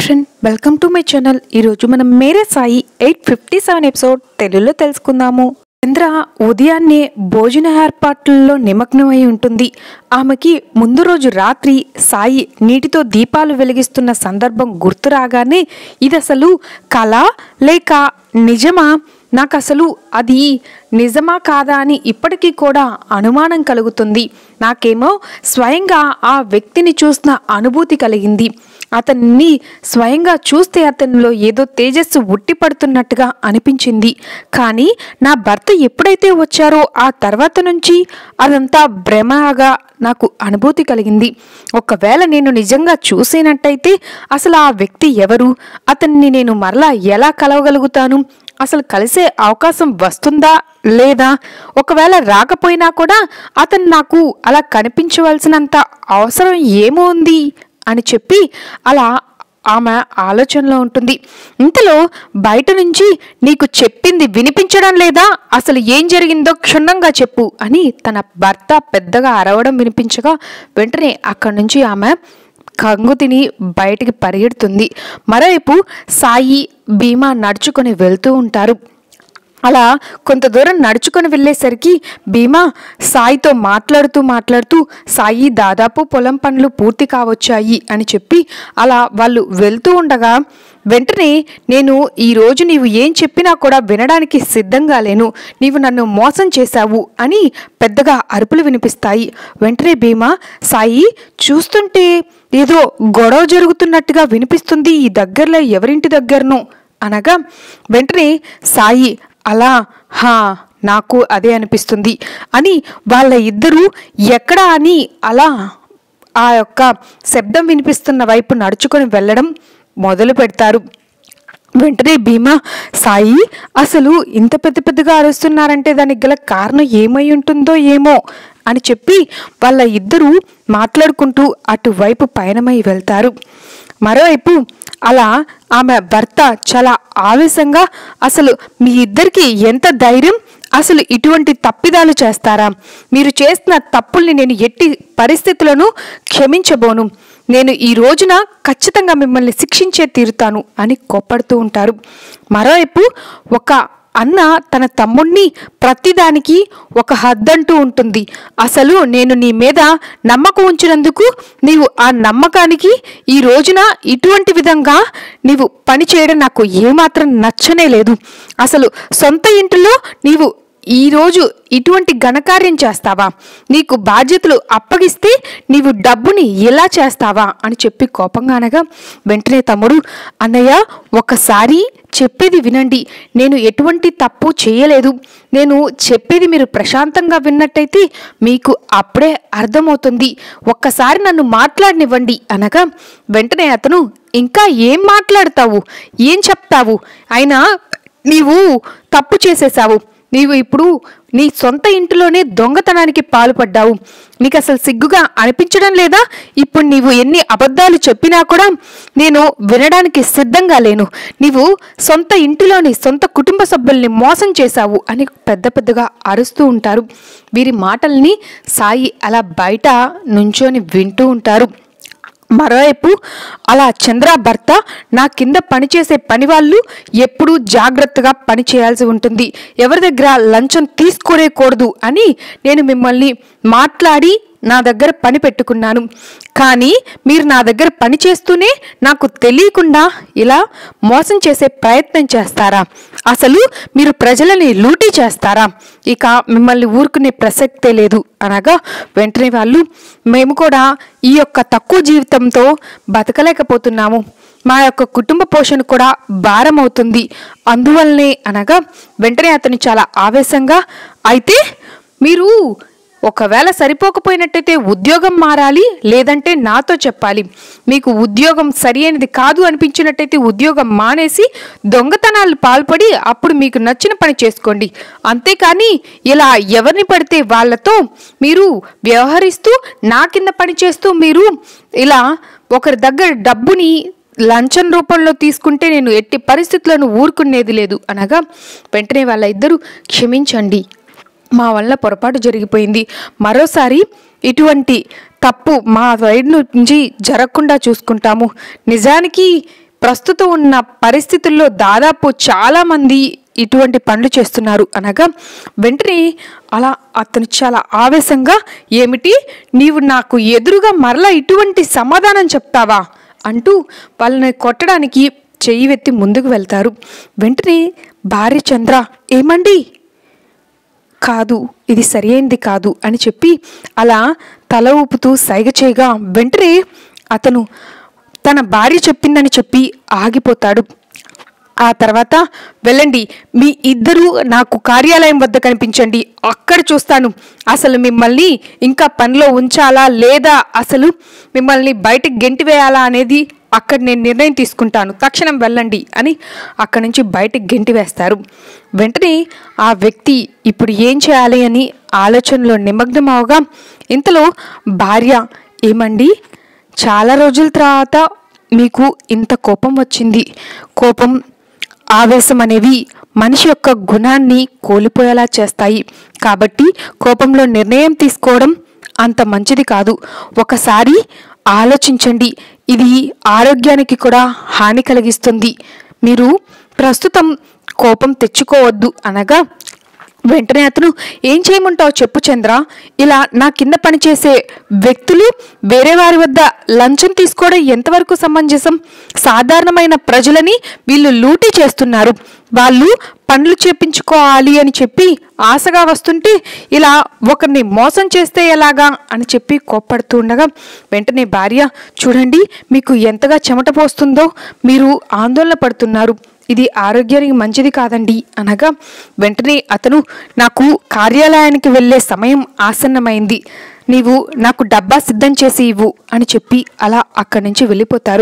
friend welcome to my channel ఈరోజు మనం Mere Sai eight fifty seven episode తెలుగులో తెలుసుకుందాము చంద్ర ఉదయాన్నే భోజన ఏర్పాట్లలో నిమగ్నమై ఉంటుంది ఆమెకి ముందు రోజు రాత్రి సాయి నీటితో దీపాలు వెలిగిస్తున్న సందర్భం గుర్తు రాగానే ఇది అసలు కళ లేక నిజమా నాకు అసలు అది నిజమా కాదా అని ఇప్పటికీ కూడా అనుమానం కలుగుతుంది నాకేమో స్వయంగా ఆ వ్యక్తిని చూసిన అనుభూతి కలిగింది అతన్ని స్వయంగా చూస్తే అతనిలో ఏదో తేజస్సు ఉట్టిపడుతున్నట్టుగా అనిపించింది కానీ నా భర్త ఎప్పుడైతే వచ్చారో ఆ తర్వాత నుంచి అదంతా భ్రమగా నాకు అనుభూతి కలిగింది ఒకవేళ నేను నిజంగా చూసినట్టయితే అసలు ఆ వ్యక్తి ఎవరు అతన్ని నేను మరలా ఎలా కలవగలుగుతాను అసలు కలిసే అవకాశం వస్తుందా లేదా ఒకవేళ రాకపోయినా కూడా అతను నాకు అలా కనిపించవలసినంత అవసరం ఏమో ఉంది అని చెప్పి అలా ఆమె ఆలోచనలో ఉంటుంది ఇంతలో బయట నుంచి నీకు చెప్పింది వినిపించడం లేదా అసలు ఏం జరిగిందో క్షుణ్ణంగా చెప్పు అని తన భర్త పెద్దగా అరవడం వినిపించగా వెంటనే అక్కడి నుంచి ఆమె కంగు తిని బయటికి పరిగెడుతుంది మరోవైపు సాయి భీమా నడుచుకొని వెళ్తూ ఉంటారు అలా కొంత దూరం నడుచుకొని వెళ్ళేసరికి భీమా సాయితో మాట్లాడుతూ మాట్లాడుతూ సాయి దాదాపు పొలం పనులు పూర్తి కావచ్చాయి అని చెప్పి అలా వాళ్ళు వెళ్తూ ఉండగా వెంటనే నేను ఈరోజు నీవు ఏం చెప్పినా కూడా వినడానికి సిద్ధంగా లేను నీవు నన్ను మోసం చేశావు అని పెద్దగా అరుపులు వినిపిస్తాయి వెంటనే భీమా సాయి చూస్తుంటే ఏదో గొడవ జరుగుతున్నట్టుగా వినిపిస్తుంది ఈ దగ్గరలో ఎవరింటి దగ్గరనో అనగా వెంటనే సాయి అలా హా నాకు అదే అనిపిస్తుంది అని వాళ్ళ ఇద్దరూ ఎక్కడ అని అలా ఆ యొక్క శబ్దం వినిపిస్తున్న వైపు నడుచుకొని వెళ్ళడం మొదలు పెడతారు వెంటనే భీమా సాయి అసలు ఇంత పెద్ద పెద్దగా అరుస్తున్నారంటే దానికి గల కారణం ఏమై ఉంటుందో ఏమో అని చెప్పి వాళ్ళ ఇద్దరూ మాట్లాడుకుంటూ అటువైపు పయనమై వెళ్తారు మరోవైపు అలా ఆమె భర్త చాలా ఆవేశంగా అసలు మీ ఇద్దరికి ఎంత ధైర్యం అసలు ఇటువంటి తప్పిదాలు చేస్తారా మీరు చేసిన తప్పుల్ని నేను ఎట్టి పరిస్థితులను క్షమించబోను నేను ఈ రోజున ఖచ్చితంగా మిమ్మల్ని శిక్షించే తీరుతాను అని కోప్పడుతూ ఉంటారు మరోవైపు ఒక అన్న తన తమ్ముణ్ణి ప్రతిదానికి ఒక హద్దంటూ ఉంటుంది అసలు నేను నీ మీద నమ్మకం ఉంచినందుకు నీవు ఆ నమ్మకానికి ఈ రోజున ఇటువంటి విధంగా నీవు పని చేయడం నాకు ఏమాత్రం నచ్చనే లేదు అసలు సొంత ఇంటిలో నీవు ఈ రోజు ఇటువంటి ఘనకార్యం చేస్తావా నీకు బాధ్యతలు అప్పగిస్తే నీవు డబ్బుని ఎలా చేస్తావా అని చెప్పి కోపంగా అనగా వెంటనే తమ్ముడు అన్నయ్య ఒకసారి చెప్పేది వినండి నేను ఎటువంటి తప్పు చేయలేదు నేను చెప్పేది మీరు ప్రశాంతంగా విన్నట్టయితే మీకు అప్పుడే అర్థమవుతుంది ఒక్కసారి నన్ను మాట్లాడనివ్వండి అనగా వెంటనే అతను ఇంకా ఏం మాట్లాడతావు ఏం చెప్తావు అయినా నీవు తప్పు చేసేసావు నీవు ఇప్పుడు నీ సొంత ఇంటిలోనే దొంగతనానికి పాల్పడ్డావు నీకు అసలు సిగ్గుగా అనిపించడం లేదా ఇప్పుడు నీవు ఎన్ని అబద్ధాలు చెప్పినా కూడా నేను వినడానికి సిద్ధంగా లేను నీవు సొంత ఇంటిలోని సొంత కుటుంబ సభ్యుల్ని మోసం చేశావు అని పెద్ద పెద్దగా అరుస్తూ ఉంటారు వీరి మాటల్ని సాయి అలా బయట నుంచొని వింటూ ఉంటారు మరోవైపు అలా చంద్ర భర్త నా కింద పనిచేసే పని వాళ్ళు ఎప్పుడూ జాగ్రత్తగా పని చేయాల్సి ఉంటుంది ఎవరి దగ్గర లంచం తీసుకోనేకూడదు అని నేను మిమ్మల్ని మాట్లాడి నా దగ్గర పని పెట్టుకున్నాను కానీ మీరు నా దగ్గర పని చేస్తూనే నాకు తెలియకుండా ఇలా మోసం చేసే ప్రయత్నం చేస్తారా అసలు మీరు ప్రజలని లూటీ చేస్తారా ఇక మిమ్మల్ని ఊరుకునే ప్రసక్తే లేదు అనగా వెంటనే వాళ్ళు మేము కూడా ఈ యొక్క తక్కువ జీవితంతో బతకలేకపోతున్నాము మా యొక్క కుటుంబ పోషణ కూడా భారం అవుతుంది అందువల్లనే అనగా వెంటనే అతను చాలా ఆవేశంగా అయితే మీరు ఒకవేళ సరిపోకపోయినట్టయితే ఉద్యోగం మారాలి లేదంటే నాతో చెప్పాలి మీకు ఉద్యోగం సరి అయినది కాదు అనిపించినట్టయితే ఉద్యోగం మానేసి దొంగతనాలు పాల్పడి అప్పుడు మీకు నచ్చిన పని చేసుకోండి అంతేకాని ఇలా ఎవరిని పడితే వాళ్ళతో మీరు వ్యవహరిస్తూ నా కింద పని చేస్తూ మీరు ఇలా ఒకరి దగ్గర డబ్బుని లంచం రూపంలో తీసుకుంటే నేను ఎట్టి పరిస్థితులను ఊరుకునేది లేదు అనగా వెంటనే వాళ్ళ ఇద్దరు క్షమించండి మా వల్ల పొరపాటు జరిగిపోయింది మరోసారి ఇటువంటి తప్పు మా సైడ్ నుంచి జరగకుండా చూసుకుంటాము నిజానికి ప్రస్తుతం ఉన్న పరిస్థితుల్లో దాదాపు చాలామంది ఇటువంటి పనులు చేస్తున్నారు అనగా వెంటనే అలా అతను చాలా ఆవేశంగా ఏమిటి నీవు నాకు ఎదురుగా మరలా ఇటువంటి సమాధానం చెప్తావా అంటూ వాళ్ళని కొట్టడానికి చెయ్యి వెత్తి ముందుకు వెళ్తారు వెంటనే భార్య చంద్ర ఏమండి కాదు ఇది సరియైంది కాదు అని చెప్పి అలా తల ఊపుతూ సైగ చేయగా వెంటనే అతను తన భార్య చెప్పిందని చెప్పి ఆగిపోతాడు ఆ తర్వాత వెళ్ళండి మీ ఇద్దరూ నాకు కార్యాలయం వద్ద కనిపించండి అక్కడ చూస్తాను అసలు మిమ్మల్ని ఇంకా పనిలో ఉంచాలా లేదా అసలు మిమ్మల్ని బయటకు గెంటివేయాలా అనేది అక్కడ నేను నిర్ణయం తీసుకుంటాను తక్షణం వెళ్ళండి అని అక్కడి నుంచి బయటకు గెంటి వేస్తారు వెంటనే ఆ వ్యక్తి ఇప్పుడు ఏం చేయాలి అని ఆలోచనలో నిమగ్నం అవగా ఇంతలో భార్య ఏమండి చాలా రోజుల తర్వాత మీకు ఇంత కోపం వచ్చింది కోపం ఆవేశం అనేవి మనిషి యొక్క గుణాన్ని కోల్పోయేలా చేస్తాయి కాబట్టి కోపంలో నిర్ణయం తీసుకోవడం అంత మంచిది కాదు ఒకసారి ఆలోచించండి ఇది ఆరోగ్యానికి కూడా హాని కలిగిస్తుంది మీరు ప్రస్తుతం కోపం తెచ్చుకోవద్దు అనగా వెంటనే అతను ఏం చేయమంటావు చెప్పు చంద్ర ఇలా నా కింద పనిచేసే వ్యక్తులు వేరే వారి వద్ద లంచం తీసుకోవడం ఎంతవరకు సమంజసం సాధారణమైన ప్రజలని వీళ్ళు లూటీ చేస్తున్నారు వాళ్ళు పనులు చేపించుకోవాలి అని చెప్పి ఆశగా వస్తుంటే ఇలా ఒకరిని మోసం చేస్తే ఎలాగా అని చెప్పి కోప్పడుతూ ఉండగా వెంటనే భార్య చూడండి మీకు ఎంతగా చెమట పోస్తుందో మీరు ఆందోళన పడుతున్నారు ఇది ఆరోగ్యానికి మంచిది కాదండి అనగా వెంటనే అతను నాకు కార్యాలయానికి వెళ్ళే సమయం ఆసన్నమైంది నీవు నాకు డబ్బా సిద్ధం చేసి ఇవ్వు అని చెప్పి అలా అక్కడి నుంచి వెళ్ళిపోతారు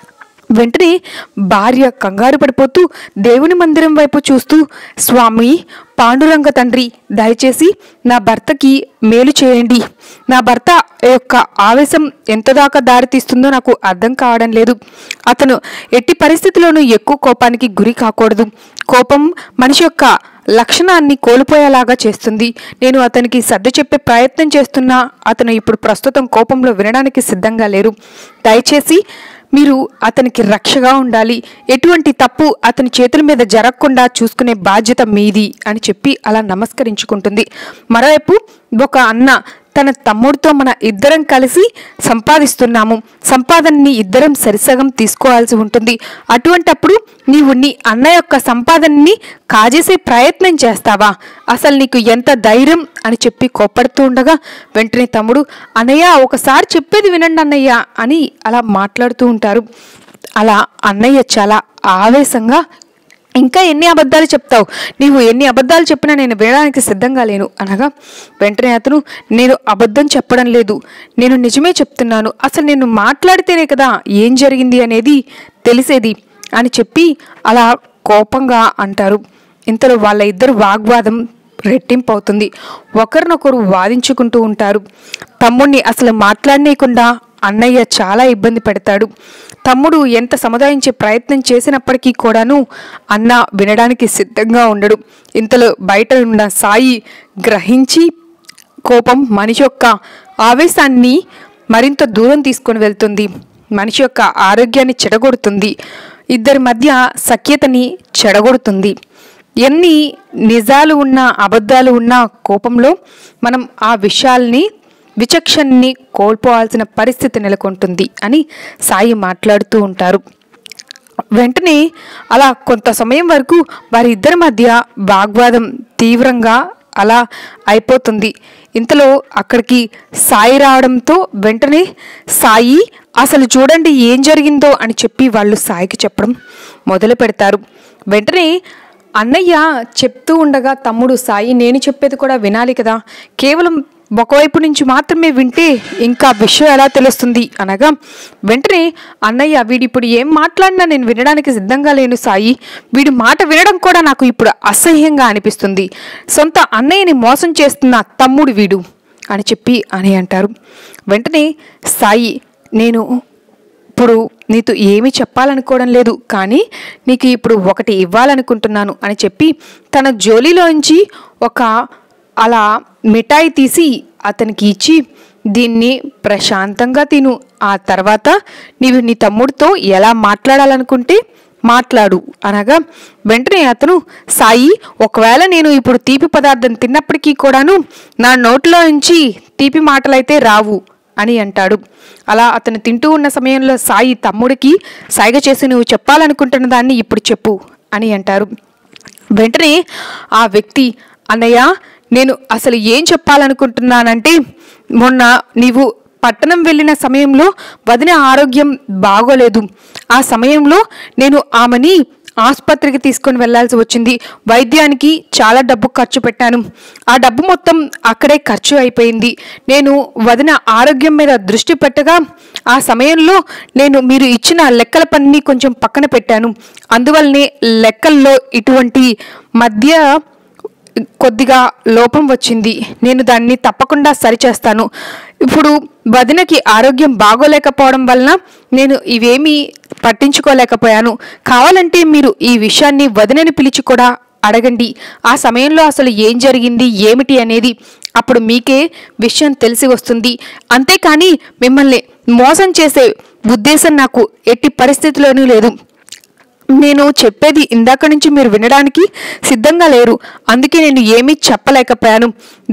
వెంటనే భార్య కంగారు పడిపోతూ దేవుని మందిరం వైపు చూస్తూ స్వామి పాండురంగ తండ్రి దయచేసి నా భర్తకి మేలు చేయండి నా భర్త యొక్క ఆవేశం ఎంత దాకా దారితీస్తుందో నాకు అర్థం కావడం లేదు అతను ఎట్టి పరిస్థితుల్లోనూ ఎక్కువ కోపానికి గురి కాకూడదు కోపం మనిషి యొక్క లక్షణాన్ని కోల్పోయేలాగా చేస్తుంది నేను అతనికి సర్ది చెప్పే ప్రయత్నం చేస్తున్నా అతను ఇప్పుడు ప్రస్తుతం కోపంలో వినడానికి సిద్ధంగా లేరు దయచేసి మీరు అతనికి రక్షగా ఉండాలి ఎటువంటి తప్పు అతని చేతుల మీద జరగకుండా చూసుకునే బాధ్యత మీది అని చెప్పి అలా నమస్కరించుకుంటుంది మరోవైపు ఒక అన్న తన తమ్ముడితో మన ఇద్దరం కలిసి సంపాదిస్తున్నాము సంపాదనని ఇద్దరం సరిసగం తీసుకోవాల్సి ఉంటుంది అటువంటప్పుడు నీవు నీ అన్న యొక్క సంపాదనని కాజేసే ప్రయత్నం చేస్తావా అసలు నీకు ఎంత ధైర్యం అని చెప్పి కోప్పడుతూ ఉండగా వెంటనే తమ్ముడు అన్నయ్య ఒకసారి చెప్పేది వినండి అన్నయ్య అని అలా మాట్లాడుతూ ఉంటారు అలా అన్నయ్య చాలా ఆవేశంగా ఇంకా ఎన్ని అబద్ధాలు చెప్తావు నీవు ఎన్ని అబద్ధాలు చెప్పినా నేను వినడానికి సిద్ధంగా లేను అనగా వెంటనే అతను నేను అబద్ధం చెప్పడం లేదు నేను నిజమే చెప్తున్నాను అసలు నేను మాట్లాడితేనే కదా ఏం జరిగింది అనేది తెలిసేది అని చెప్పి అలా కోపంగా అంటారు ఇంతలో వాళ్ళ ఇద్దరు వాగ్వాదం రెట్టింపు అవుతుంది ఒకరినొకరు వాదించుకుంటూ ఉంటారు తమ్ముణ్ణి అసలు మాట్లాడనీయకుండా అన్నయ్య చాలా ఇబ్బంది పెడతాడు తమ్ముడు ఎంత సముదాయించే ప్రయత్నం చేసినప్పటికీ కూడాను అన్న వినడానికి సిద్ధంగా ఉండడు ఇంతలో బయట ఉన్న సాయి గ్రహించి కోపం మనిషి యొక్క ఆవేశాన్ని మరింత దూరం తీసుకొని వెళ్తుంది మనిషి యొక్క ఆరోగ్యాన్ని చెడగొడుతుంది ఇద్దరి మధ్య సఖ్యతని చెడగొడుతుంది ఎన్ని నిజాలు ఉన్నా అబద్ధాలు ఉన్నా కోపంలో మనం ఆ విషయాల్ని విచక్షణని కోల్పోవాల్సిన పరిస్థితి నెలకొంటుంది అని సాయి మాట్లాడుతూ ఉంటారు వెంటనే అలా కొంత సమయం వరకు వారిద్దరి మధ్య వాగ్వాదం తీవ్రంగా అలా అయిపోతుంది ఇంతలో అక్కడికి సాయి రావడంతో వెంటనే సాయి అసలు చూడండి ఏం జరిగిందో అని చెప్పి వాళ్ళు సాయికి చెప్పడం మొదలు పెడతారు వెంటనే అన్నయ్య చెప్తూ ఉండగా తమ్ముడు సాయి నేను చెప్పేది కూడా వినాలి కదా కేవలం ఒకవైపు నుంచి మాత్రమే వింటే ఇంకా విషయం ఎలా తెలుస్తుంది అనగా వెంటనే అన్నయ్య వీడిప్పుడు ఏం మాట్లాడినా నేను వినడానికి సిద్ధంగా లేను సాయి వీడి మాట వినడం కూడా నాకు ఇప్పుడు అసహ్యంగా అనిపిస్తుంది సొంత అన్నయ్యని మోసం చేస్తున్న తమ్ముడు వీడు అని చెప్పి అని అంటారు వెంటనే సాయి నేను ఇప్పుడు నీతో ఏమీ చెప్పాలనుకోవడం లేదు కానీ నీకు ఇప్పుడు ఒకటి ఇవ్వాలనుకుంటున్నాను అని చెప్పి తన జోలిలోంచి ఒక అలా మిఠాయి తీసి అతనికి ఇచ్చి దీన్ని ప్రశాంతంగా తిను ఆ తర్వాత నీవు నీ తమ్ముడితో ఎలా మాట్లాడాలనుకుంటే మాట్లాడు అనగా వెంటనే అతను సాయి ఒకవేళ నేను ఇప్పుడు తీపి పదార్థం తిన్నప్పటికీ కూడాను నా నోట్లో నుంచి తీపి మాటలైతే రావు అని అంటాడు అలా అతను తింటూ ఉన్న సమయంలో సాయి తమ్ముడికి సాయిగ చేసి నువ్వు చెప్పాలనుకుంటున్న దాన్ని ఇప్పుడు చెప్పు అని అంటారు వెంటనే ఆ వ్యక్తి అన్నయ్య నేను అసలు ఏం చెప్పాలనుకుంటున్నానంటే మొన్న నీవు పట్టణం వెళ్ళిన సమయంలో వదిన ఆరోగ్యం బాగోలేదు ఆ సమయంలో నేను ఆమెని ఆసుపత్రికి తీసుకొని వెళ్ళాల్సి వచ్చింది వైద్యానికి చాలా డబ్బు ఖర్చు పెట్టాను ఆ డబ్బు మొత్తం అక్కడే ఖర్చు అయిపోయింది నేను వదిన ఆరోగ్యం మీద దృష్టి పెట్టగా ఆ సమయంలో నేను మీరు ఇచ్చిన లెక్కల పనిని కొంచెం పక్కన పెట్టాను అందువల్లనే లెక్కల్లో ఇటువంటి మధ్య కొద్దిగా లోపం వచ్చింది నేను దాన్ని తప్పకుండా సరిచేస్తాను ఇప్పుడు వదినకి ఆరోగ్యం బాగోలేకపోవడం వలన నేను ఇవేమీ పట్టించుకోలేకపోయాను కావాలంటే మీరు ఈ విషయాన్ని వదినని పిలిచి కూడా అడగండి ఆ సమయంలో అసలు ఏం జరిగింది ఏమిటి అనేది అప్పుడు మీకే విషయం తెలిసి వస్తుంది అంతేకాని మిమ్మల్ని మోసం చేసే ఉద్దేశం నాకు ఎట్టి పరిస్థితిలోనూ లేదు నేను చెప్పేది ఇందాక నుంచి మీరు వినడానికి సిద్ధంగా లేరు అందుకే నేను ఏమీ చెప్పలేకపోయాను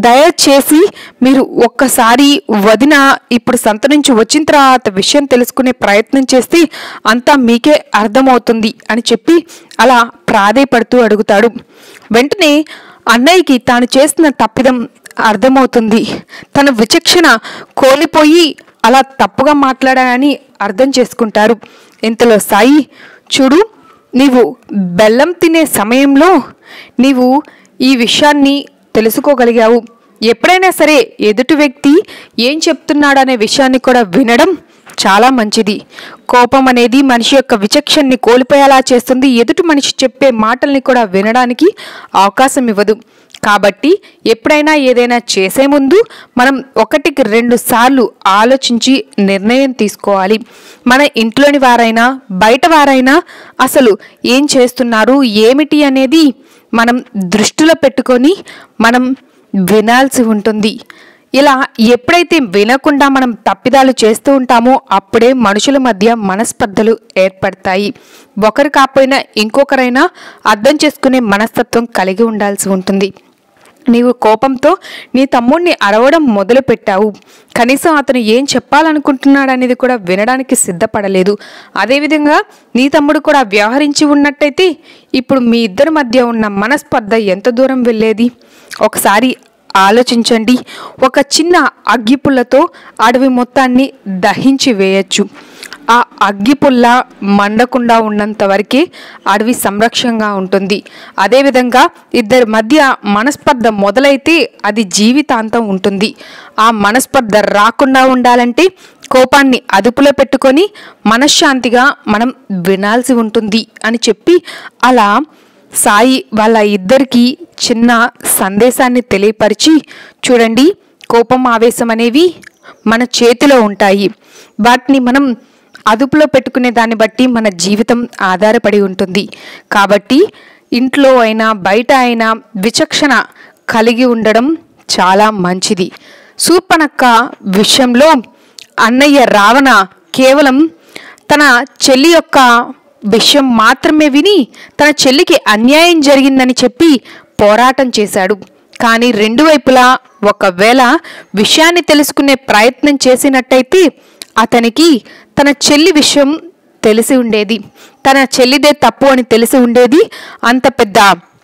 దయచేసి మీరు ఒక్కసారి వదిన ఇప్పుడు సంత నుంచి వచ్చిన తర్వాత విషయం తెలుసుకునే ప్రయత్నం చేస్తే అంతా మీకే అర్థమవుతుంది అని చెప్పి అలా ప్రాధేయపడుతూ అడుగుతాడు వెంటనే అన్నయ్యకి తాను చేసిన తప్పిదం అర్థమవుతుంది తన విచక్షణ కోల్పోయి అలా తప్పుగా మాట్లాడానని అర్థం చేసుకుంటారు ఇంతలో సాయి చూడు నీవు బెల్లం తినే సమయంలో నీవు ఈ విషయాన్ని తెలుసుకోగలిగావు ఎప్పుడైనా సరే ఎదుటి వ్యక్తి ఏం చెప్తున్నాడనే విషయాన్ని కూడా వినడం చాలా మంచిది కోపం అనేది మనిషి యొక్క విచక్షణని కోల్పోయేలా చేస్తుంది ఎదుటి మనిషి చెప్పే మాటల్ని కూడా వినడానికి అవకాశం ఇవ్వదు కాబట్టి ఎప్పుడైనా ఏదైనా చేసే ముందు మనం ఒకటికి రెండు సార్లు ఆలోచించి నిర్ణయం తీసుకోవాలి మన ఇంట్లోని వారైనా బయట వారైనా అసలు ఏం చేస్తున్నారు ఏమిటి అనేది మనం దృష్టిలో పెట్టుకొని మనం వినాల్సి ఉంటుంది ఇలా ఎప్పుడైతే వినకుండా మనం తప్పిదాలు చేస్తూ ఉంటామో అప్పుడే మనుషుల మధ్య మనస్పర్ధలు ఏర్పడతాయి ఒకరు కాకపోయినా ఇంకొకరైనా అర్థం చేసుకునే మనస్తత్వం కలిగి ఉండాల్సి ఉంటుంది నీవు కోపంతో నీ తమ్ముడిని అరవడం మొదలు పెట్టావు కనీసం అతను ఏం చెప్పాలనుకుంటున్నాడనేది కూడా వినడానికి సిద్ధపడలేదు అదేవిధంగా నీ తమ్ముడు కూడా వ్యవహరించి ఉన్నట్టయితే ఇప్పుడు మీ ఇద్దరి మధ్య ఉన్న మనస్పర్ధ ఎంత దూరం వెళ్ళేది ఒకసారి ఆలోచించండి ఒక చిన్న అగ్గిపుల్లతో అడవి మొత్తాన్ని దహించి వేయచ్చు ఆ అగ్గిపుల్ల మండకుండా ఉన్నంత వరకే అడవి సంరక్షంగా ఉంటుంది అదేవిధంగా ఇద్దరి మధ్య మనస్పర్ధ మొదలైతే అది జీవితాంతం ఉంటుంది ఆ మనస్పర్ధ రాకుండా ఉండాలంటే కోపాన్ని అదుపులో పెట్టుకొని మనశ్శాంతిగా మనం వినాల్సి ఉంటుంది అని చెప్పి అలా సాయి వాళ్ళ ఇద్దరికి చిన్న సందేశాన్ని తెలియపరిచి చూడండి కోపం ఆవేశం అనేవి మన చేతిలో ఉంటాయి వాటిని మనం అదుపులో పెట్టుకునే దాన్ని బట్టి మన జీవితం ఆధారపడి ఉంటుంది కాబట్టి ఇంట్లో అయినా బయట అయినా విచక్షణ కలిగి ఉండడం చాలా మంచిది శూర్పణక్క విషయంలో అన్నయ్య రావణ కేవలం తన చెల్లి యొక్క విషయం మాత్రమే విని తన చెల్లికి అన్యాయం జరిగిందని చెప్పి పోరాటం చేశాడు కానీ రెండు వైపులా ఒకవేళ విషయాన్ని తెలుసుకునే ప్రయత్నం చేసినట్టయితే అతనికి తన చెల్లి విషయం తెలిసి ఉండేది తన చెల్లిదే తప్పు అని తెలిసి ఉండేది అంత పెద్ద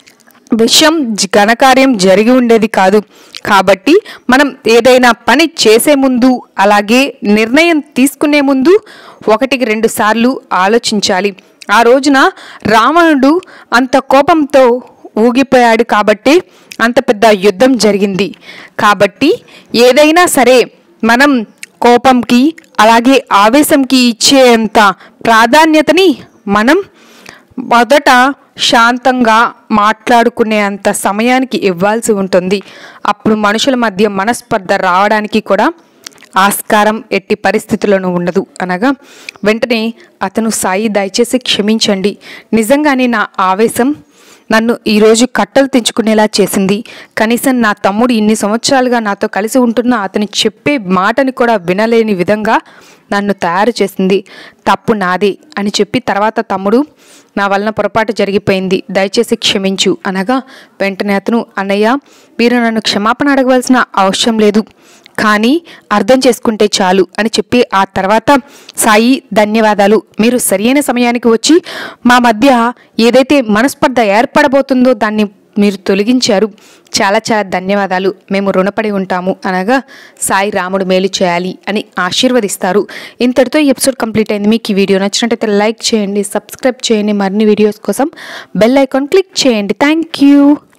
విషయం జ- ఘనకార్యం జరిగి ఉండేది కాదు కాబట్టి మనం ఏదైనా పని చేసే ముందు అలాగే నిర్ణయం తీసుకునే ముందు ఒకటికి రెండు సార్లు ఆలోచించాలి ఆ రోజున రావణుడు అంత కోపంతో ఊగిపోయాడు కాబట్టి అంత పెద్ద యుద్ధం జరిగింది కాబట్టి ఏదైనా సరే మనం కోపంకి అలాగే ఆవేశంకి ఇచ్చేంత ప్రాధాన్యతని మనం మొదట శాంతంగా మాట్లాడుకునే అంత సమయానికి ఇవ్వాల్సి ఉంటుంది అప్పుడు మనుషుల మధ్య మనస్పర్ధ రావడానికి కూడా ఆస్కారం ఎట్టి పరిస్థితుల్లోనూ ఉండదు అనగా వెంటనే అతను సాయి దయచేసి క్షమించండి నిజంగానే నా ఆవేశం నన్ను ఈరోజు కట్టలు తెంచుకునేలా చేసింది కనీసం నా తమ్ముడు ఇన్ని సంవత్సరాలుగా నాతో కలిసి ఉంటున్న అతని చెప్పే మాటని కూడా వినలేని విధంగా నన్ను తయారు చేసింది తప్పు నాదే అని చెప్పి తర్వాత తమ్ముడు నా వలన పొరపాటు జరిగిపోయింది దయచేసి క్షమించు అనగా వెంటనే అతను అన్నయ్య మీరు నన్ను క్షమాపణ అడగవలసిన అవసరం లేదు కానీ అర్థం చేసుకుంటే చాలు అని చెప్పి ఆ తర్వాత సాయి ధన్యవాదాలు మీరు సరియైన సమయానికి వచ్చి మా మధ్య ఏదైతే మనస్పర్ధ ఏర్పడబోతుందో దాన్ని మీరు తొలగించారు చాలా చాలా ధన్యవాదాలు మేము రుణపడి ఉంటాము అనగా సాయి రాముడు మేలు చేయాలి అని ఆశీర్వదిస్తారు ఇంతటితో ఈ ఎపిసోడ్ కంప్లీట్ అయింది మీకు ఈ వీడియో నచ్చినట్టయితే లైక్ చేయండి సబ్స్క్రైబ్ చేయండి మరిన్ని వీడియోస్ కోసం బెల్ ఐకాన్ క్లిక్ చేయండి థ్యాంక్ యూ